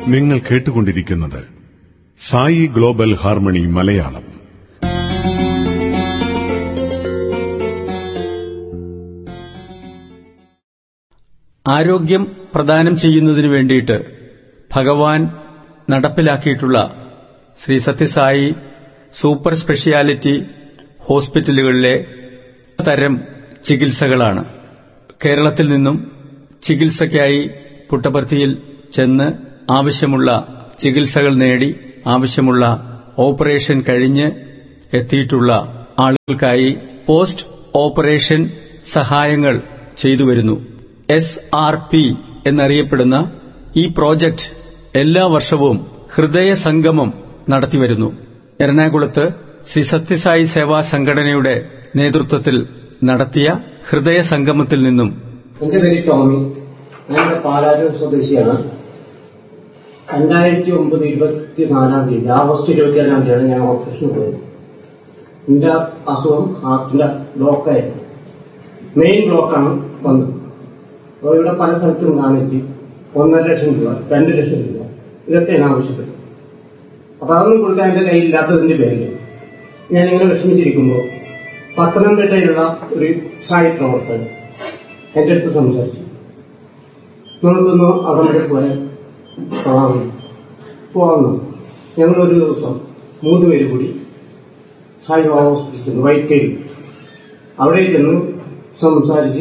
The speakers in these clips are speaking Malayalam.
നിങ്ങൾ കേട്ടുകൊണ്ടിരിക്കുന്നത് സായി ഗ്ലോബൽ ഹാർമണി മലയാളം ആരോഗ്യം പ്രദാനം ചെയ്യുന്നതിനു വേണ്ടിയിട്ട് ഭഗവാൻ നടപ്പിലാക്കിയിട്ടുള്ള ശ്രീ സത്യസായി സൂപ്പർ സ്പെഷ്യാലിറ്റി ഹോസ്പിറ്റലുകളിലെ തരം ചികിത്സകളാണ് കേരളത്തിൽ നിന്നും ചികിത്സയ്ക്കായി പുട്ടപർത്തിയിൽ ചെന്ന് ആവശ്യമുള്ള ചികിത്സകൾ നേടി ആവശ്യമുള്ള ഓപ്പറേഷൻ കഴിഞ്ഞ് എത്തിയിട്ടുള്ള ആളുകൾക്കായി പോസ്റ്റ് ഓപ്പറേഷൻ സഹായങ്ങൾ ചെയ്തുവരുന്നു എസ് ആർ പി എന്നറിയപ്പെടുന്ന ഈ പ്രോജക്റ്റ് എല്ലാ വർഷവും ഹൃദയ സംഗമം നടത്തിവരുന്നു എറണാകുളത്ത് ശ്രീ സത്യസായി സേവാ സംഘടനയുടെ നേതൃത്വത്തിൽ നടത്തിയ ഹൃദയ സംഗമത്തിൽ നിന്നും എന്റെ പേര് ടോമി ഞാൻ ഇവിടെ പാലാറ്റൂർ സ്വദേശിയാണ് രണ്ടായിരത്തി ഒമ്പത് ഇരുപത്തിനാലാം തീയതി ആഗസ്റ്റ് ഇരുപത്തിയേഴാം തീയതിയാണ് ഞാൻ ഓപ്പറേഷൻ പോയത് എന്റെ അസുഖം ഹാർട്ടിന്റെ ബ്ലോക്കായിരുന്നു മെയിൻ ബ്ലോക്കാണ് വന്നത് അപ്പോൾ ഇവിടെ പല സ്ഥലത്തും കാണിച്ച് ഒന്നര ലക്ഷം രൂപ രണ്ട് ലക്ഷം രൂപ ഇതൊക്കെയാണ് ആവശ്യപ്പെട്ടത് അപ്പൊ അതൊന്നും കൊടുക്കാൻ എന്റെ കയ്യിലില്ലാത്തതിന്റെ പേരിൽ ഞാനിങ്ങനെ വിഷമിച്ചിരിക്കുമ്പോൾ പത്തനംതിട്ടയിലുള്ള ഒരു സായി പ്രവർത്തകൻ എന്റെ അടുത്ത് സംസാരിച്ചു നമുക്കൊന്ന് അവിടെ വരെ പോയാൽ കാണാം പോകാമെന്ന് ഞങ്ങൾ ഒരു ദിവസം മൂന്ന് പേര് കൂടി സായി ഹോസ്പിറ്റലിൽ ചെന്നു വൈറ്റേരി അവിടെ ചെന്ന് സംസാരിച്ച്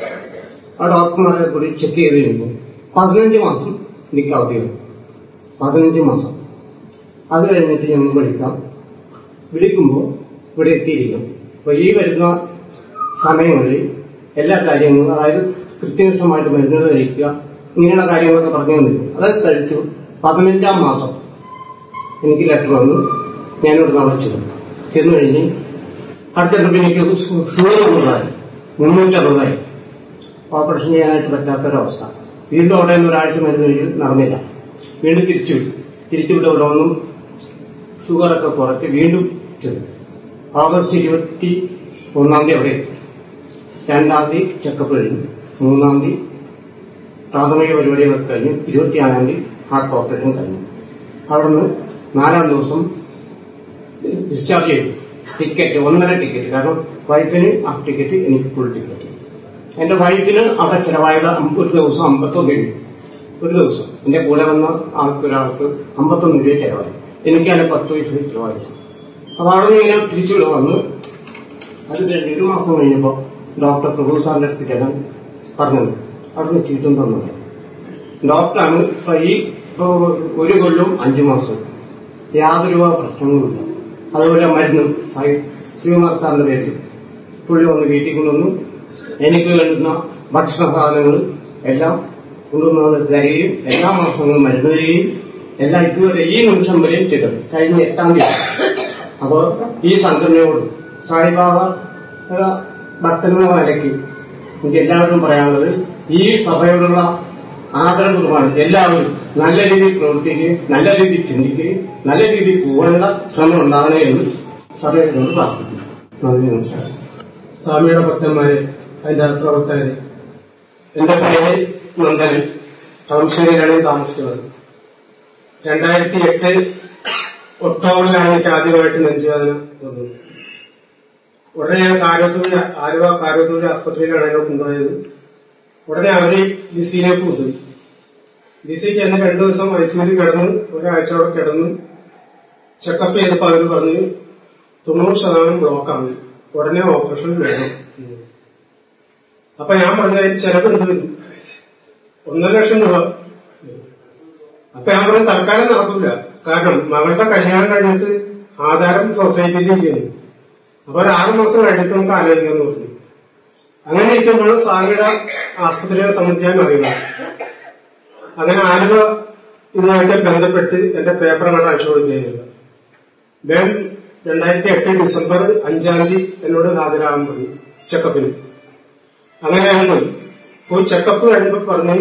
ആ ഡോക്ടർമാരെ കൂടി ചെക്ക് ചെയ്ത് കഴിയുമ്പോൾ പതിനഞ്ച് മാസം എനിക്ക് അവധിയാണ് പതിനഞ്ച് മാസം അത് കഴിഞ്ഞിട്ട് ഞങ്ങൾ വിളിക്കാം വിളിക്കുമ്പോൾ ഇവിടെ എത്തിയിരിക്കും അപ്പൊ ഈ വരുന്ന സമയങ്ങളിൽ എല്ലാ കാര്യങ്ങളും അതായത് കൃത്യനിഷ്ഠമായിട്ട് മരുന്നുകൾ കഴിക്കുക ഇങ്ങനെയുള്ള കാര്യങ്ങളൊക്കെ പറഞ്ഞു തന്നിരുന്നു അതൊക്കെ കഴിച്ചു പതിനഞ്ചാം മാസം എനിക്ക് ലെറ്റർ വന്നു ഞാനിവിടെ നാളെ ചെന്നു ചെന്നു കഴിഞ്ഞ് അടുത്ത ട്രിപ്പ് എനിക്ക് ഷുഗർ കൂടുതലായി മുന്നൂറ്ററുപതായി ഓപ്പറേഷൻ ചെയ്യാനായിട്ട് പറ്റാത്തൊരവസ്ഥ വീണ്ടും അവിടെ നിന്ന് ഒരാഴ്ച മരുന്ന് കഴിച്ച് നടന്നില്ല വീണ്ടും തിരിച്ചു വിട്ടു തിരിച്ചു വിട്ട് ഇവിടെ ഒന്നും ഷുഗറൊക്കെ കുറച്ച് വീണ്ടും ചെന്നു ഓഗസ്റ്റ് ഇരുപത്തി ഒന്നാം തീയതി അവിടെ എത്തി രണ്ടാം തീയതി ചെക്കപ്പ് കഴിഞ്ഞു മൂന്നാം തീയതി പ്രാഥമിക പരിപാടികളൊക്കെ കഴിഞ്ഞു ഇരുപത്തിയാറാം തീയതി ഹാർട്ട് ഓപ്പറേഷൻ കഴിഞ്ഞു അവിടുന്ന് നാലാം ദിവസം ഡിസ്ചാർജ് ചെയ്തു ടിക്കറ്റ് ഒന്നര ടിക്കറ്റ് കാരണം വൈഫിന് ആ ടിക്കറ്റ് എനിക്ക് ഫുൾ ടിക്കറ്റ് എന്റെ വൈഫിന് അവിടെ ചിലവായത് ഒരു ദിവസം അമ്പത്തൊന്ന് രൂപ ഒരു ദിവസം എന്റെ കൂടെ വന്ന ആൾക്ക് ഒരാൾക്ക് അമ്പത്തൊന്ന് രൂപ ചിലവായി എനിക്ക് അതിന് പത്ത് പൈസ ചിലവായി അപ്പൊ അവിടെ നിന്ന് ഇങ്ങനെ തിരിച്ചുവിടെ വന്നു അത് കഴിഞ്ഞ് ഒരു മാസം കഴിഞ്ഞപ്പോ ഡോക്ടർ പ്രഭു സാറിന്റെ അടുത്ത് ചെല്ലാൻ പറഞ്ഞത് അവിടുന്ന് ചീട്ടും തന്നത് ഡോക്ടറാണ് ഇപ്പൊ ഈ ഇപ്പൊ ഒരു കൊല്ലവും അഞ്ചു മാസവും യാതൊരു പ്രശ്നങ്ങളുമില്ല അതുപോലെ മരുന്ന് സായി ശ്രീകുമാർ സാറിന്റെ പേരിൽ പുള്ളി വന്ന് വീട്ടിൽ കൊണ്ടുവന്നു എനിക്ക് വേണ്ടുന്ന ഭക്ഷണ സാധനങ്ങൾ എല്ലാം കൊണ്ടുവന്നത് തരികയും എല്ലാ മാസങ്ങളും മരുന്ന് തരികയും എല്ലാം ഇതുവരെ ഈ നിമിഷം വരെയും ചെയ്തത് കഴിഞ്ഞ എട്ടാം തീയതി അപ്പോ ഈ സംഘടനയോട് സായിബാബ ഭക്തനെന്ന നിലയ്ക്ക് എനിക്ക് എല്ലാവരും പറയാനുള്ളത് ഈ സഭയോടുള്ള ആദരവ് പ്രമാണിച്ച് എല്ലാവരും നല്ല രീതിയിൽ പ്രവർത്തിക്കുകയും നല്ല രീതിയിൽ ചിന്തിക്കുകയും നല്ല രീതിയിൽ പോകേണ്ട ശ്രമം ഉണ്ടാകണേ എന്ന് സഭയോട് പ്രാർത്ഥിക്കുന്നു നന്ദി നമസ്കാരം സ്വാമിയുടെ ഭക്തന്മാരെ അതിന്റെ പ്രവർത്തകരെ എന്റെ പേര് നന്ദനൻ ടൗൺശ്ശേരിയിലാണ് താമസിക്കുന്നത് രണ്ടായിരത്തി എട്ട് ഒക്ടോബറിലാണ് എനിക്ക് ആദ്യമായിട്ട് നെഞ്ചുവേദന വന്നത് ഉടനെ ഞാൻ കാരോത്തൂര് ആലുവ കാരോത്തൂര് ആസ്പത്രിയിലാണ് എന്നെ കൊണ്ടുപോയത് ഉടനെ അവര് ലിസിയിലേക്ക് കൊണ്ടുപോയി ലിസി ചെന്ന് രണ്ടു ദിവസം ഐസിയിൽ കിടന്ന് ഒരാഴ്ചയോടെ കിടന്ന് ചെക്കപ്പ് ചെയ്തപ്പോൾ അവര് പറഞ്ഞു തൊണ്ണൂറ് ശതമാനം ബ്ലോക്കാണ് ഉടനെ ഓപ്പറേഷൻ വേണം അപ്പൊ ഞാൻ പറഞ്ഞതിന് ചെലവ് എന്ത് വരും ഒന്നര ലക്ഷം രൂപ അപ്പൊ ഞാൻ പറഞ്ഞു തൽക്കാലം നടക്കില്ല കാരണം മകളുടെ കല്യാണം കഴിഞ്ഞിട്ട് ആധാരം സൊസൈറ്റിയിൽ ഇരിക്കുന്നു അപ്പൊ ഒരു ആറു മാസം കഴിഞ്ഞിട്ട് നമുക്ക് ആലോചിക്കാന്ന് പറഞ്ഞു അങ്ങനെ ഇരിക്കുമ്പോഴാണ് സാഗിയുടെ ആസ്പത്രിയെ സംബന്ധിച്ച് ഞാൻ അറിയുന്നത് അങ്ങനെ ആലുവ ഇതുമായിട്ട് ബന്ധപ്പെട്ട് എന്റെ പേപ്പർ അങ്ങോട്ട് അയച്ചു കൊടുക്കുകയായിരുന്നു ഞാൻ രണ്ടായിരത്തി എട്ട് ഡിസംബർ അഞ്ചാം തീയതി എന്നോട് ഹാജരാകാൻ പറഞ്ഞു ചെക്കപ്പിന് അങ്ങനെ ഞാൻ പോയി പോയി ചെക്കപ്പ് കഴിഞ്ഞപ്പോ പറഞ്ഞ്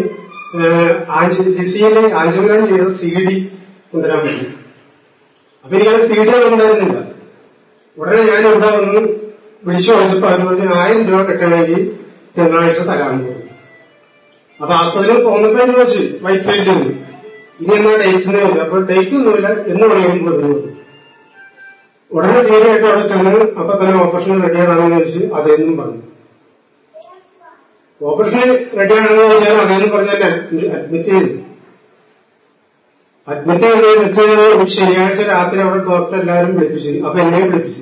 ലിസിയിലെ ആഞ്ചോഗ്രാം ചെയ്ത സി ഡി കൊണ്ടുവരാൻ പറ്റി അപ്പൊ എനിക്ക് സി ഡി ഉണ്ടായിരുന്നില്ല ഉടനെ ഞാൻ ഇവിടെ വന്ന് വിളിച്ചു ചോദിച്ചപ്പോ അവർ പറഞ്ഞ് ആയിരം രൂപ കിട്ടണമെങ്കിൽ തിങ്കളാഴ്ച തരാമെന്ന് പറഞ്ഞു അപ്പൊ ആസ്പത്രിയിൽ പോകുന്നപ്പോ ചോദിച്ചു വൈറ്റ് ഫീൽഡിൽ നിന്ന് ഇനി എന്നാ ഡേറ്റ് എന്ന് ചോദിച്ചു അപ്പൊ ഡേറ്റ് ഒന്നുമില്ല എന്ന് വേണമെങ്കിലും വരുന്നു ഉടനെ സീരിയായിട്ട് അവിടെ ചെന്ന് അപ്പൊ തന്നെ ഓപ്പറേഷൻ റെഡിയാണെന്ന് ചോദിച്ചു അതേന്നും പറഞ്ഞു ഓപ്പറേഷൻ റെഡിയാണെന്ന് ചോദിച്ചാൽ അതേന്നും പറഞ്ഞല്ലേ അഡ്മിറ്റ് ചെയ്തു അഡ്മിറ്റ് ചെയ്ത് നിൽക്കുന്നത് ഒരു ശനിയാഴ്ച രാത്രി അവിടെ ഡോക്ടർ എല്ലാവരും വിളിപ്പിച്ചു അപ്പൊ എന്നെയും വിളിപ്പിച്ചു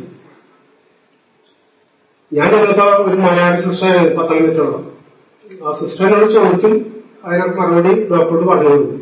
ഞാൻ ചെന്നപ്പോ ഒരു മലയാളി സിസ്റ്റർ പത്തനംതിട്ടുള്ള ആ സിസ്റ്ററിനോട് ചോദിക്കും അതിനൊക്കെ മറുപടി ഡോക്ടറോട് പറഞ്ഞു കൊടുക്കും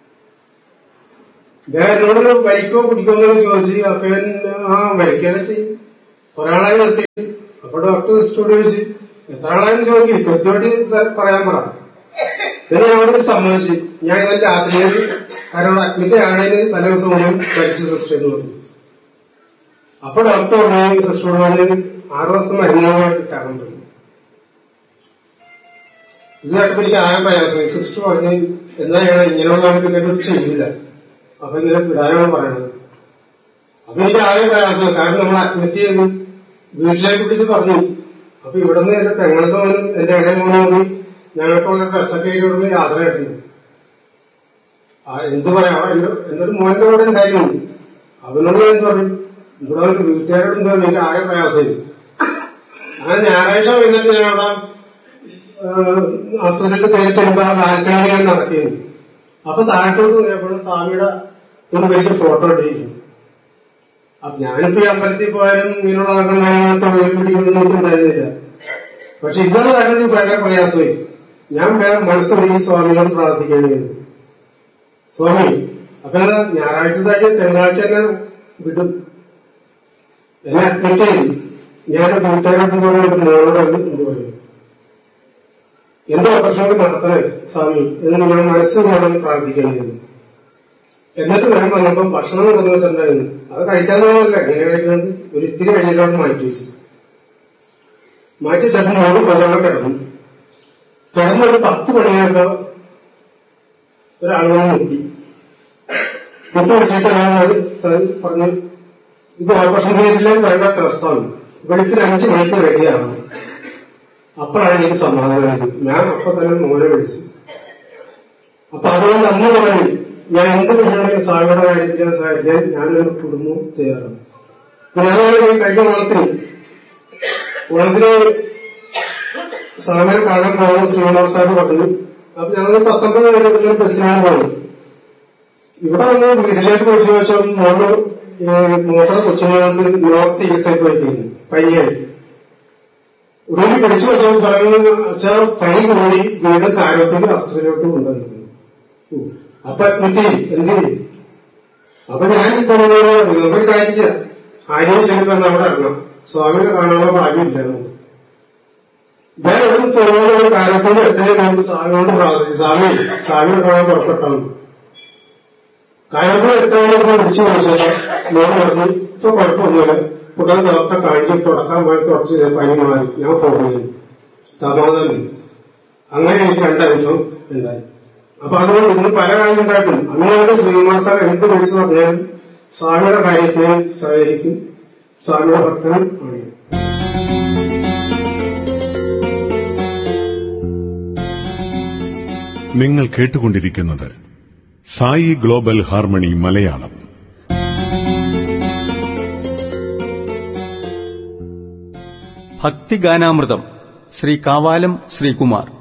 വേറെന്നോട് വലിക്കോ പിടിക്കോന്നോ ചോദിച്ചു അപ്പൊ ഞാൻ, ആ വലിക്കൊക്കെ ചെയ്യും ഒരാളായി നിർത്തി അപ്പൊ ഡോക്ടർ സിസ്റ്ററോട് ചോദിച്ചു എത്ര ആളായെന്ന് ചോദിക്കും കൃത്യമായിട്ട് പറയാൻ പറ പിന്നെ ഞാൻ അവിടെ സമ്മതിച്ചു ഞാൻ ഇന്നലെ രാത്രിയിൽ കാരണം അഡ്മിറ്റ് ആണേന് തലേ ദിവസം മുഴുവൻ മരിച്ച സിസ്റ്റർ എന്ന് പറഞ്ഞു അപ്പൊ ഡോക്ടർ പറഞ്ഞു സിസ്റ്ററോട് പറഞ്ഞു ആറ് ദിവസത്തെ മരുന്നുകൾ കിട്ടാറുണ്ട് ഇത് കേട്ടപ്പോ എനിക്ക് ആകെ പ്രയാസം സിസ്റ്റർ പറഞ്ഞു എന്താ ചെയ്യണം ഇങ്ങനെയുള്ള കേട്ടിട്ട് ചെയ്യില്ല അപ്പൊ ഇങ്ങനെ വിടാനാണ് പറയണത് അപ്പൊ എനിക്ക് ആകെ പ്രയാസം കാരണം നമ്മൾ അഡ്മിറ്റ് ചെയ്ത് വീട്ടിലേക്ക് പിടിച്ച് പറഞ്ഞു അപ്പൊ ഇവിടുന്ന് എന്റെ പെങ്ങൾക്ക് മോനും എന്റെ ഇളയ മോനും കൂടി ഞങ്ങൾക്കുള്ള ഡ്രസ്സൊക്കെ ആയിട്ട് ഇവിടുന്ന് യാത്ര കിട്ടുന്നു ആ എന്ത് പറയാം അവിടെ എന്റെ എന്റെ ഒരു മോന്റെ കൂടെ ഉണ്ടായിരുന്നു അവനോട് ഞാൻ പറയും ഇവിടെ വന്നിട്ട് വീട്ടുകാരോട് എന്താ എനിക്ക് ആകെ പ്രയാസമായി അങ്ങനെ ഞായറാഴ്ച വൈകിട്ട് ഞാൻ അവിടെ ആസ്പത്രിയിൽ കയറി ചെല്ലുമ്പോ ആ ബാൽക്കണിയിൽ ഞാൻ നടക്കുന്നു അപ്പൊ താഴത്തോട്ട് പോയപ്പോൾ സ്വാമിയുടെ ഒരു വലിയ ഫോട്ടോ ഇട്ടിരിക്കുന്നു അപ്പൊ ഞാനിപ്പോ ഈ അമ്പലത്തിൽ പോയാലും ഇങ്ങനെയുള്ള തൊഴിൽ പിടിക്കുന്നൊന്നും ഉണ്ടായിരുന്നില്ല പക്ഷെ ഇന്നത് കാരണം എനിക്ക് ഭയങ്കര പ്രയാസമായി ഞാൻ വേറെ മനസ്സൊരുങ്ങി സ്വാമിയോട് പ്രാർത്ഥിക്കേണ്ടി വന്നു സ്വാമി അപ്പൊ എന്താ ഞായറാഴ്ച താഴ്ച തിങ്കളാഴ്ച തന്നെ വിടും എന്നെ അഡ്മിറ്റ് ചെയ്തു ഞാൻ വീട്ടുകാരോട് പറയുന്നത് മോളോട് എന്ത് പറയും എന്റെ ഓപ്പറേഷൻ നടത്തണേ സ്വാമി എന്ന് ഞാൻ മനസ്സുകൊണ്ടും പ്രാർത്ഥിക്കേണ്ടി വന്നു എന്നിട്ട് ഞാൻ വന്നപ്പോ ഭക്ഷണം കൊണ്ടു വെച്ചിട്ടുണ്ടായിരുന്നു അത് കഴിക്കാന്നല്ല എങ്ങനെ കഴിക്കുന്നത് ഒരു ഇത്തിരി കഴിഞ്ഞിട്ടാണ് മാറ്റി വെച്ചു മാറ്റി വെച്ചിട്ട് മോള് പ്രചോദനം കിടന്നു കിടന്നൊരു പത്ത് മണിയായപ്പോ ഒരാളിനെ മുട്ടി മുട്ടി വെച്ചിട്ട് ഞാൻ അത് പറഞ്ഞു ഇത് ഓപ്പറേഷൻ തിയേറ്ററിലേക്ക് വേണ്ട ഡ്രസ്സാണ് വെളുപ്പിന് അഞ്ച് മണിക്ക് റെഡിയാണ് അപ്പോഴാണ് എനിക്ക് സമാധാനമായത് ഞാൻ അപ്പൊ തന്നെ മോനെ വിളിച്ചു അപ്പൊ അതുകൊണ്ട് അന്ന് പറഞ്ഞു ഞാൻ എന്ത് വേണമെങ്കിലും സ്വാമിയുടെ കാര്യത്തിന് സഹായിക്കാൻ ഞാനൊരു കുടുംബവും തയ്യാറാണ് പിന്നെ അതുപോലെ ഈ കഴിഞ്ഞ ഓണത്തിന് ഓണത്തിന് സ്വാമിയെ കാണാൻ പോകുന്ന ശ്രീനിവാസ് സാർ പറഞ്ഞു അപ്പൊ ഞങ്ങൾ പത്തൊമ്പത് പേര് ഇവിടുന്ന് ബസ്സിനാണ് പോകുന്നത് ഇവിടെ വന്ന് വീട്ടിലേക്ക് പോയി വെച്ചാൽ മോള് മോട്ടർ കൊച്ചുങ്ങൾക്ക് നോർത്ത് ചികിത്സയ്ക്ക് പോയിക്കുന്നു പനിയായിട്ട് ഉടനെ പിടിച്ചു വെച്ചാൽ പറയുന്നത് വെച്ചാൽ പനി കൂടി വീട് കാര്യത്തിന് അസ്ത്രത്തിലോട്ട് കൊണ്ടുവന്നിരിക്കുന്നു അപ്പൊ അഡ്മിറ്റ് എന്ത് ചെയ്യും അപ്പൊ ഞാനിപ്പോ ഒരു കാര്യം ആരും ചെല്ലുമ്പോ അവിടെ ഇറങ്ങാം സ്വാമിനെ കാണാനുള്ള ഭാഗ്യമില്ല നമുക്ക് ഞാൻ ഇവിടെ പോകുന്ന ഒരു കാര്യത്തോട് എത്രയും നമുക്ക് സ്വാമിയോട് പ്രാർത്ഥിച്ചു സ്വാമി സ്വാമിയെ കാണാൻ പുറപ്പെട്ടാണ് കാര്യത്തിൽ എത്രയും വിളിച്ചു ചോദിച്ചാൽ മോൻ പറഞ്ഞു ഇപ്പൊ കുഴപ്പമൊന്നുമില്ല ഉടനെ ഡോക്ടറെ കാണിച്ച് തുടക്കാൻ പോയി തുടച്ച് ചെയ്ത പനി മാറി ഞാൻ പോകുന്നു സമാധാനം അങ്ങനെ എനിക്ക് രണ്ടനുഭവം ഉണ്ടായി അപ്പൊ അതുകൊണ്ട് ഇന്ന് പല കാര്യം ഉണ്ടായിട്ടും അങ്ങനെയാണ് ശ്രീനിവാസ എന്ത് വിളിച്ചു പറഞ്ഞാലും സ്വാമിയുടെ കാര്യത്തിന് സഹകരിക്കും സ്വാമിയുടെ ഭക്തനും ആണ് നിങ്ങൾ കേട്ടുകൊണ്ടിരിക്കുന്നത് സായി ഗ്ലോബൽ ഹാർമണി മലയാളം ഭക്തിഗാനാമൃതം ശ്രീ കാവാലം ശ്രീകുമാർ